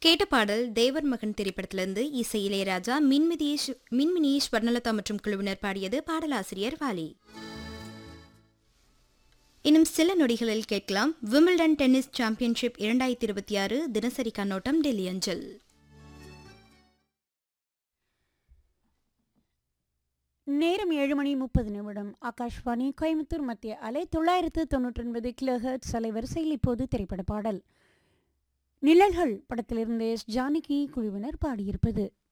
கேட்ட பாடல் தேவர் மகன் திரைப்படத்திலிருந்து இசை இளையராஜா மின்மிதியேஷ் மின்மினி ஸ்வர்ணலதா மற்றும் குழுவினர் பாடியது பாடலாசிரியர் வாலி இன்னும் சில நொடிகளில் கேட்கலாம் விம்பிள்டன் டென்னிஸ் சாம்பியன்ஷிப் இரண்டாயிரத்தி இருபத்தி ஆறு தினசரி கண்ணோட்டம் டெல்லி அஞ்சல் நேரம் ஏழு மணி முப்பது நிமிடம் ஆகாஷ்வாணி கோயம்புத்தூர் மத்திய அலை தொள்ளாயிரத்து தொண்ணூற்றி ஒன்பது கிலோஹர்ட்ஸ் அலைவரிசையில் இப்போது திரைப்பட பாடல் நிழல்கள் படத்திலிருந்து எஸ் ஜானகி குழுவினர் பாடியிருப்பது